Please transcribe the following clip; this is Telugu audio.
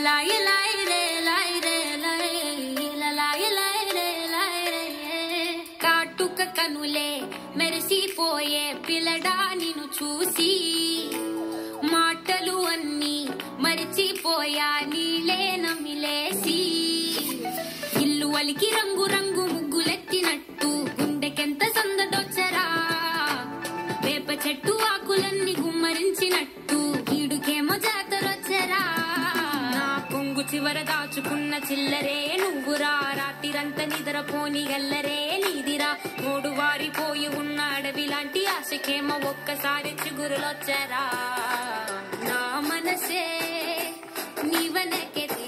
లలాయి లాయి రే లాయి రే లాయి లలాయి లాయి రే లాయి రే కాటుక కనులే మెరిసిపోయే పిల్లడా నిన్ను చూసి మాటలు అన్నీ మరిచిపోయా నీలే నమిలేసి ఇల్లు అలికి రంగు రంగు ముగ్గులెత్తినట్టు గుండెకెంత సందడొచ్చరా వేప చెట్టు ఆకులన్నీ గుమ్మరించినట్టు ఈడుకేమో జాతరొచ్చరా నా కొంగు చివర దాచుకున్న చిల్లరే నువ్వురా రాత్రిరంతా నిద్రపోని గల్లరే నీదిరా మూడు వారిపోయి ఉన్న అడవి లాంటి ఆశకేమో ఒక్కసారి చిగురులొచ్చరా నా మనసే నీవనకే